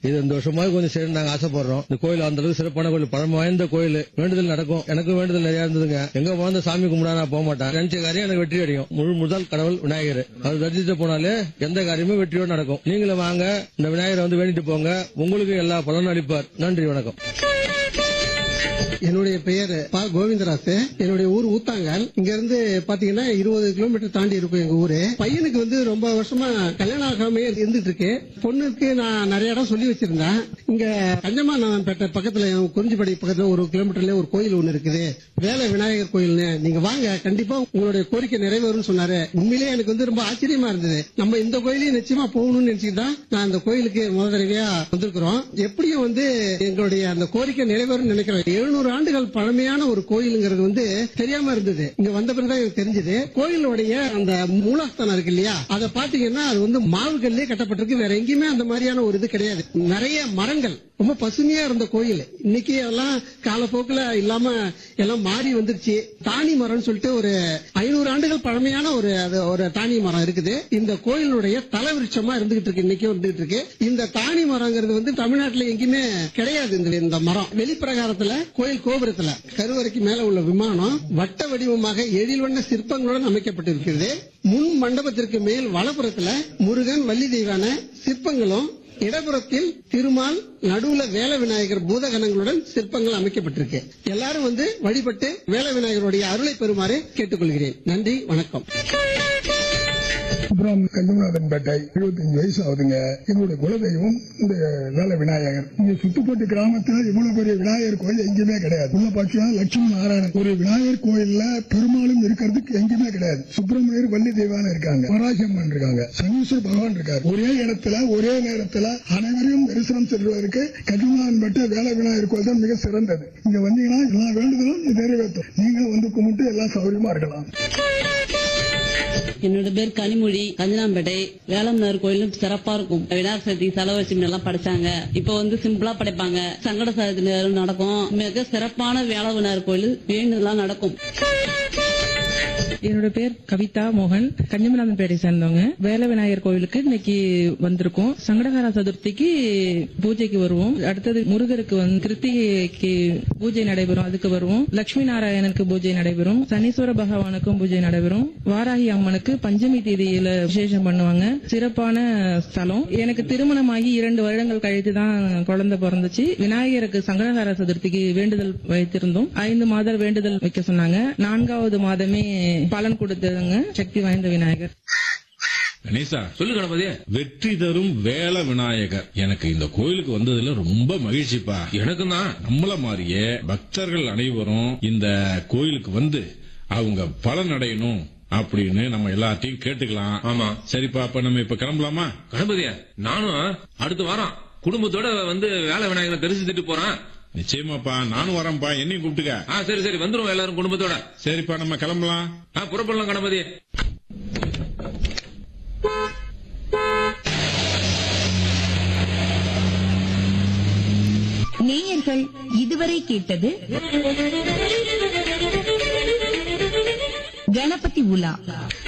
இது இந்த வருஷமாவது கொஞ்சம் சரி நாங்க ஆசைப்படுறோம் இந்த கோயில் அந்த அளவுக்கு சிறப்பான கோயில் பழமை வாய்ந்த கோயில் வேண்டுதல் நடக்கும் எனக்கு வேண்டுதல் நிறைய இருந்ததுங்க எங்க போன சாமி கும்பிடா நான் போக மாட்டேன் நினைச்ச காரியம் எனக்கு வெற்றி அடையும் முழு முதல் கடவுள் விநாயகர் அவர் தரிசித்து போனாலே எந்த காரியமும் வெற்றியோடு நடக்கும் நீங்களும் வாங்க இந்த விநாயகரை வந்து வேண்டிட்டு போங்க உங்களுக்கு எல்லா பலனும் அளிப்பார் நன்றி வணக்கம் என்னுடைய பெயர் ப கோவிந்தராசு என்னுடைய ஊர் ஊத்தாங்கல் இங்க இருந்து பாத்தீங்கன்னா இருபது கிலோமீட்டர் தாண்டி இருக்கும் எங்க ஊரு பையனுக்கு வந்து ரொம்ப வருஷமா கல்யாணம் ஆகாம இருந்துட்டு இருக்கு பொண்ணுக்கு நான் நிறைய இடம் சொல்லி வச்சிருந்தேன் இங்க கஞ்சமானப்பேட்டை பக்கத்துல குறிஞ்சிப்படி பக்கத்துல ஒரு கிலோமீட்டர்ல ஒரு கோயில் ஒண்ணு இருக்குது வேலை விநாயகர் கோயில்னு நீங்க வாங்க கண்டிப்பா உங்களுடைய கோரிக்கை நிறைவேறும்னு சொன்னாரு உண்மையிலேயே எனக்கு வந்து ரொம்ப ஆச்சரியமா இருந்தது நம்ம இந்த கோயிலையும் நிச்சயமா போகணும்னு நினைச்சுட்டு தான் நான் இந்த கோயிலுக்கு முதல் தடவையா வந்திருக்கிறோம் எப்படியும் வந்து எங்களுடைய அந்த கோரிக்கை நிறைவேறும் நினைக்கிறேன் எழுநூறு ஆண்டுகள் பழமையான ஒரு கோயிலுங்கிறது வந்து தெரியாம இருந்தது இங்க வந்த பிறகுதான் எனக்கு தெரிஞ்சது கோயிலுடைய அந்த மூலஸ்தானம் இருக்கு இல்லையா அதை பாத்தீங்கன்னா அது வந்து மாவுகள்லயே கட்டப்பட்டிருக்கு வேற எங்கேயுமே அந்த மாதிரியான ஒரு இது கிடையாது நிறைய மரங்கள் ரொம்ப பசுமையா இருந்த கோயில் இன்னைக்கு எல்லாம் காலப்போக்குல இல்லாம எல்லாம் மாறி வந்துருச்சு தானி மரம்னு சொல்லிட்டு ஒரு ஐநூறு ஆண்டுகள் பழமையான ஒரு அது ஒரு தானி மரம் இருக்குது இந்த கோயிலுடைய தலைவிருட்சமா இருந்துகிட்டு இருக்கு இன்னைக்கு வந்துகிட்டு இருக்கு இந்த தானி மரங்கிறது வந்து தமிழ்நாட்டுல எங்கேயுமே கிடையாது இந்த இந்த மரம் வெளிப்பிரகாரத்துல கோயில் கோபுரத்துல கருவறைக்கு மேல உள்ள விமானம் வட்ட வடிவமாக எழில் வண்ண சிற்பங்களுடன் அமைக்கப்பட்டிருக்கிறது முன் மண்டபத்திற்கு மேல் வலப்புறத்துல முருகன் வள்ளி தெய்வான சிற்பங்களும் இடப்புறத்தில் திருமால் நடுவுல வேல விநாயகர் பூதகணங்களுடன் சிற்பங்கள் அமைக்கப்பட்டிருக்கு எல்லாரும் வந்து வழிபட்டு வேல விநாயகருடைய அருளை பெறுமாறு கேட்டுக்கொள்கிறேன் நன்றி வணக்கம் அப்புறம் கஞ்சமநாதன் பேட்டை இருபத்தஞ்சு வயசு ஆகுதுங்க எங்களுடைய குலதெய்வம் இந்த வேலை விநாயகர் இங்க சுத்துப்பட்டு கிராமத்துல இவ்வளவு பெரிய விநாயகர் கோயில் எங்கேயுமே கிடையாது உள்ள பாத்தீங்கன்னா லட்சுமி நாராயணன் ஒரு விநாயகர் கோயில்ல பெருமாளும் இருக்கிறதுக்கு எங்கேயுமே கிடையாது சுப்பிரமணியர் வள்ளி தெய்வான இருக்காங்க வராசியம்மன் இருக்காங்க சனீஸ்வர பகவான் இருக்காரு ஒரே இடத்துல ஒரே நேரத்துல அனைவரையும் தரிசனம் செல்வதற்கு கஞ்சமநாதன் பேட்டை வேலை விநாயகர் கோயில் தான் மிக சிறந்தது இங்க வந்தீங்கன்னா எல்லா வேண்டுதலும் நிறைவேற்றும் நீங்களும் வந்து கும்பிட்டு எல்லாம் சௌகரியமா இருக்கலாம் என்னோட பேர் கனிமொழி கஞ்சனாம்பேட்டை வேளம்னார் கோயிலும் சிறப்பா இருக்கும் விநாயகர் சதுர்த்தி செலவச்சு எல்லாம் படைச்சாங்க இப்ப வந்து சிம்பிளா படைப்பாங்க சங்கட சதுர்த்தி நேரம் நடக்கும் மிக சிறப்பான வேளவனார் கோயில் வேண்டுதலாம் நடக்கும் என்னோட பேர் கவிதா மோகன் கன்னிமநாதன்பேட்டை சேர்ந்தவங்க வேல விநாயகர் கோவிலுக்கு இன்னைக்கு வந்திருக்கோம் சங்கடகார சதுர்த்திக்கு பூஜைக்கு வருவோம் அடுத்தது முருகருக்கு வந்து கிருத்திகைக்கு பூஜை நடைபெறும் அதுக்கு வருவோம் லட்சுமி நாராயணனுக்கு பூஜை நடைபெறும் சனீஸ்வர பகவானுக்கும் பூஜை நடைபெறும் வாராகி அம்மனுக்கு பஞ்சமி தேதியில விசேஷம் பண்ணுவாங்க சிறப்பான ஸ்தலம் எனக்கு திருமணமாகி இரண்டு வருடங்கள் கழித்து தான் குழந்தை பிறந்துச்சு விநாயகருக்கு சங்கடகார சதுர்த்திக்கு வேண்டுதல் வைத்திருந்தோம் ஐந்து மாதம் வேண்டுதல் வைக்க சொன்னாங்க நான்காவது மாதமே பலன் கொடுத்ததுங்க சக்தி வாய்ந்த விநாயகர் கணேசா சொல்லு கணபதி வெற்றி தரும் வேல விநாயகர் எனக்கு இந்த கோயிலுக்கு வந்ததுல ரொம்ப மகிழ்ச்சிப்பா எனக்கு தான் நம்மள மாதிரியே பக்தர்கள் அனைவரும் இந்த கோயிலுக்கு வந்து அவங்க பலன் அடையணும் அப்படின்னு நம்ம எல்லாத்தையும் கேட்டுக்கலாம் ஆமா சரிப்பா அப்ப நம்ம இப்ப கிளம்பலாமா கணபதியா நானும் அடுத்த வாரம் குடும்பத்தோட வந்து வேலை விநாயகரை தரிசித்துட்டு போறேன் நிச்சயமாப்பா நானும் வரேன்ப்பா என்னையும் கூப்பிட்டுக்க ஆ சரி சரி வந்துரும் எல்லாரும் குடும்பத்தோட சரிப்பா நம்ம கிளம்பலாம் ஆ புறப்படலாம் கணபதி நேயர்கள் இதுவரை கேட்டது கணபதி உலா